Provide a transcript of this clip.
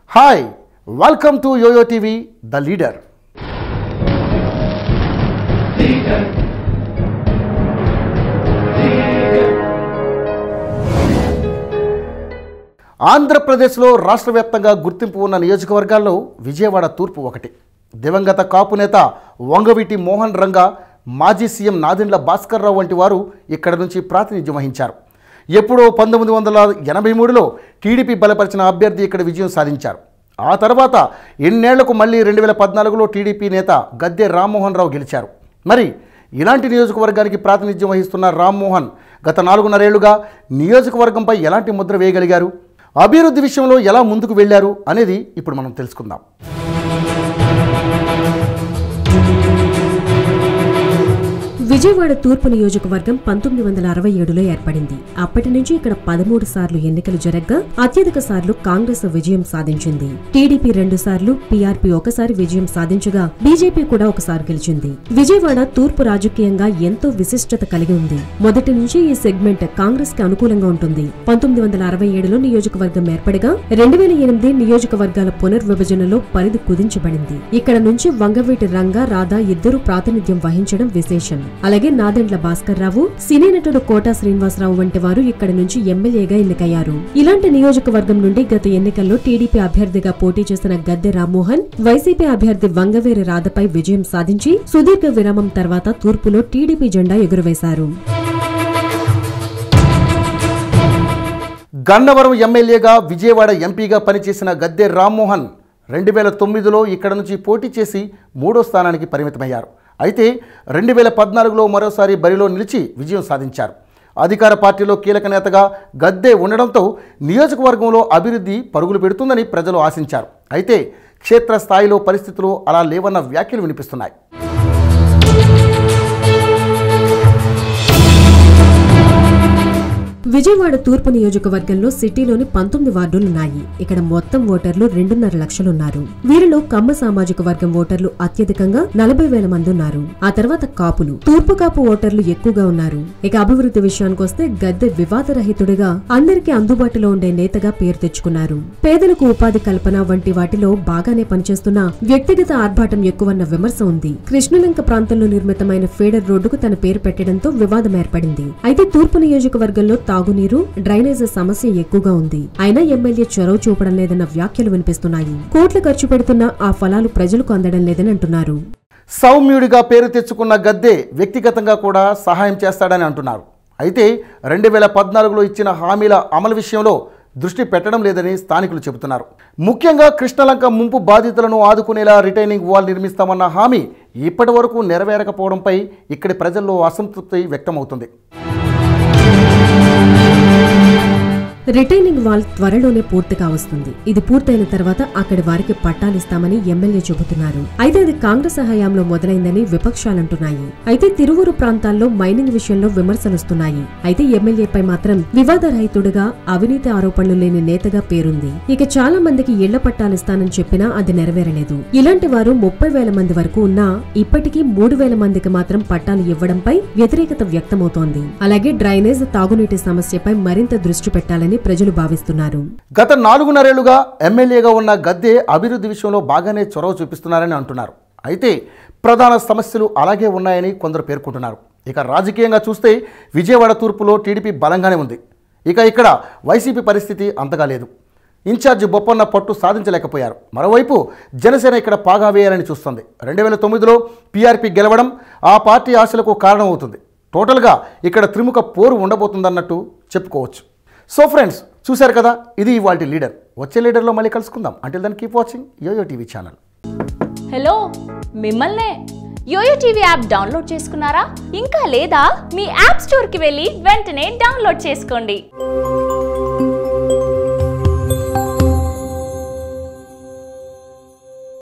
hi welcome to Yoyo TV the leader ఆంధ్రప్రదేశ్లో రాష్ట్ర వ్యాప్తంగా గుర్తింపు ఉన్న నియోజకవర్గాల్లో విజయవాడ తూర్పు ఒకటి దివంగత కాపు నేత వంగవీటి మోహన్ రంగా మాజీ సీఎం నాదెండ్ల భాస్కర్ రావు వంటి వారు ఇక్కడ నుంచి ప్రాతినిధ్యం వహించారు ఎప్పుడో పంతొమ్మిది వందల ఎనభై మూడులో టీడీపీ బలపరిచిన అభ్యర్థి ఇక్కడ విజయం సాధించారు ఆ తర్వాత ఎన్నేళ్లకు మళ్ళీ రెండు వేల పద్నాలుగులో టీడీపీ నేత గద్దె రామ్మోహన్ రావు గెలిచారు మరి ఇలాంటి నియోజకవర్గానికి ప్రాతినిధ్యం వహిస్తున్న రామ్మోహన్ గత నాలుగున్నరేళ్లుగా నియోజకవర్గంపై ఎలాంటి ముద్ర వేయగలిగారు అభివృద్ధి విషయంలో ఎలా ముందుకు వెళ్ళారు అనేది ఇప్పుడు మనం తెలుసుకుందాం విజయవాడ తూర్పు నియోజకవర్గం పంతొమ్మిది వందల అరవై ఏడులో ఏర్పడింది అప్పటి నుంచి ఇక్కడ పదమూడు సార్లు ఎన్నికలు జరగ్గా అత్యధిక సార్లు కాంగ్రెస్ విజయం సాధించింది టీడీపీ రెండు సార్లు పీఆర్పీ ఒకసారి విజయం సాధించగా బీజేపీ కూడా ఒకసారి గెలిచింది విజయవాడ తూర్పు రాజకీయంగా ఎంతో విశిష్టత కలిగి ఉంది మొదటి నుంచి ఈ సెగ్మెంట్ కాంగ్రెస్ కి అనుకూలంగా ఉంటుంది పంతొమ్మిది వందల అరవై ఏడులో నియోజకవర్గం ఏర్పడగా రెండు వేల ఎనిమిది నియోజకవర్గాల పునర్విభజనలో పరిధి కుదించబడింది ఇక్కడ నుంచి వంగవీటి రంగా రాధా ఇద్దరు ప్రాతినిధ్యం వహించడం విశేషం అలాగే నాదెండ్ల భాస్కర్ రావు సినీ నటుడు కోటా శ్రీనివాసరావు వంటి వారు ఇక్కడ నుంచి ఎమ్మెల్యేగా ఎన్నికయ్యారు ఇలాంటి నియోజకవర్గం నుండి గత ఎన్నికల్లో టీడీపీ అభ్యర్థిగా పోటీ చేసిన గద్దె రామ్మోహన్ వైసీపీ అభ్యర్థి వంగవేరి రాధపై విజయం సాధించి సుదీర్ఘ విరామం తర్వాత తూర్పులో టీడీపీ జెండా ఎగురవేశారు గన్నవరం ఎమ్మెల్యేగా విజయవాడ ఎంపీగా పనిచేసిన గద్దె రామ్మోహన్ రెండు వేల తొమ్మిదిలో ఇక్కడ నుంచి పోటీ చేసి మూడో స్థానానికి పరిమితమయ్యారు అయితే రెండు వేల పద్నాలుగులో మరోసారి బరిలో నిలిచి విజయం సాధించారు అధికార పార్టీలో కీలక నేతగా గద్దె ఉండడంతో నియోజకవర్గంలో అభివృద్ధి పరుగులు పెడుతుందని ప్రజలు ఆశించారు అయితే క్షేత్రస్థాయిలో పరిస్థితులు అలా లేవన్న వ్యాఖ్యలు వినిపిస్తున్నాయి విజయవాడ తూర్పు నియోజకవర్గంలో సిటీలోని పంతొమ్మిది వార్డులున్నాయి ఇక్కడ మొత్తం ఓటర్లు రెండున్నర లక్షలున్నారు వీరిలో కమ్మ సామాజిక వర్గం ఓటర్లు అత్యధికంగా నలభై వేల మంది ఉన్నారు ఆ తర్వాత కాపులు తూర్పు కాపు ఓటర్లు ఎక్కువగా ఉన్నారు ఇక అభివృద్ధి విషయానికొస్తే గద్దె వివాదరహితుడిగా అందరికీ అందుబాటులో ఉండే నేతగా పేరు తెచ్చుకున్నారు పేదలకు ఉపాధి కల్పన వంటి వాటిలో బాగానే పనిచేస్తున్న వ్యక్తిగత ఆర్భాటం ఎక్కువన్న విమర్శ ఉంది కృష్ణలంక ప్రాంతంలో నిర్మితమైన ఫీడర్ రోడ్డుకు తన పేరు పెట్టడంతో వివాదం ఏర్పడింది అయితే తూర్పు నియోజకవర్గంలో తాగునీరు డ్రైనేజ్ సమస్య ఎక్కువగా ఉంది అయినా ఎమ్మెల్యే చొరవ చూపడం లేదన్న వ్యాఖ్యలు వినిపిస్తున్నాయి కోట్లు ఖర్చు పెడుతున్నా ఆ ఫలాలు ప్రజలకు అందడం లేదని అంటున్నారు సౌమ్యుడిగా పేరు తెచ్చుకున్న గద్దె వ్యక్తిగతంగా కూడా సహాయం చేస్తాడని అంటున్నారు అయితే రెండు వేల పద్నాలుగులో ఇచ్చిన హామీల అమలు విషయంలో దృష్టి పెట్టడం లేదని స్థానికులు చెబుతున్నారు ముఖ్యంగా కృష్ణలంక ముంపు బాధితులను ఆదుకునేలా రిటైనింగ్ వాల్ నిర్మిస్తామన్న హామీ ఇప్పటి వరకు నెరవేరకపోవడంపై ఇక్కడి ప్రజల్లో అసంతృప్తి వ్యక్తమవుతుంది రిటైనింగ్ వాల్ త్వరలోనే పూర్తిగా వస్తుంది ఇది పూర్తయిన తర్వాత అక్కడి వారికి పట్టాలిస్తామని ఎమ్మెల్యే చెబుతున్నారు అయితే అది కాంగ్రెస్ హయాంలో మొదలైందని విపక్షాలంటున్నాయి అయితే తిరువురు ప్రాంతాల్లో మైనింగ్ విషయంలో విమర్శలుస్తున్నాయి అయితే ఎమ్మెల్యేపై మాత్రం వివాదరహితుడిగా అవినీతి ఆరోపణలు లేని నేతగా పేరుంది ఇక చాలా మందికి ఇళ్ల పట్టాలిస్తానని చెప్పినా అది నెరవేరలేదు ఇలాంటి వారు ముప్పై వేల మంది వరకు ఉన్నా ఇప్పటికీ మూడు వేల మందికి మాత్రం పట్టాలు ఇవ్వడంపై వ్యతిరేకత వ్యక్తమవుతోంది అలాగే డ్రైనేజ్ తాగునీటి సమస్యపై మరింత దృష్టి పెట్టాలని ప్రజలు భావిస్తున్నారు గత నాలుగున్నరేళ్లుగా ఎమ్మెల్యేగా ఉన్న గద్దె అభివృద్ధి విషయంలో బాగానే చొరవ చూపిస్తున్నారని అంటున్నారు అయితే ప్రధాన సమస్యలు అలాగే ఉన్నాయని కొందరు పేర్కొంటున్నారు ఇక రాజకీయంగా చూస్తే విజయవాడ తూర్పులో టీడీపీ బలంగానే ఉంది ఇక ఇక్కడ వైసీపీ పరిస్థితి అంతగా లేదు ఇన్ఛార్జి బొప్పన్న పట్టు సాధించలేకపోయారు మరోవైపు జనసేన ఇక్కడ పాగా వేయాలని చూస్తుంది రెండు వేల తొమ్మిదిలో పీఆర్పీ గెలవడం ఆ పార్టీ ఆశలకు కారణమవుతుంది టోటల్గా ఇక్కడ త్రిముఖ పోరు ఉండబోతుందన్నట్టు చెప్పుకోవచ్చు సో ఫ్రెండ్స్ చూశారు కదా ఇది ఇవాళ లీడర్ వచ్చే లీడర్లో మళ్ళీ కలుసుకుందాం అంటే దాన్ని keep watching Yoyo TV channel hello మిమ్మల్నే యోయో టీవీ యాప్ డౌన్లోడ్ చేసుకున్నారా ఇంకా లేదా మీ యాప్ స్టోర్కి వెళ్ళి వెంటనే డౌన్లోడ్ చేసుకోండి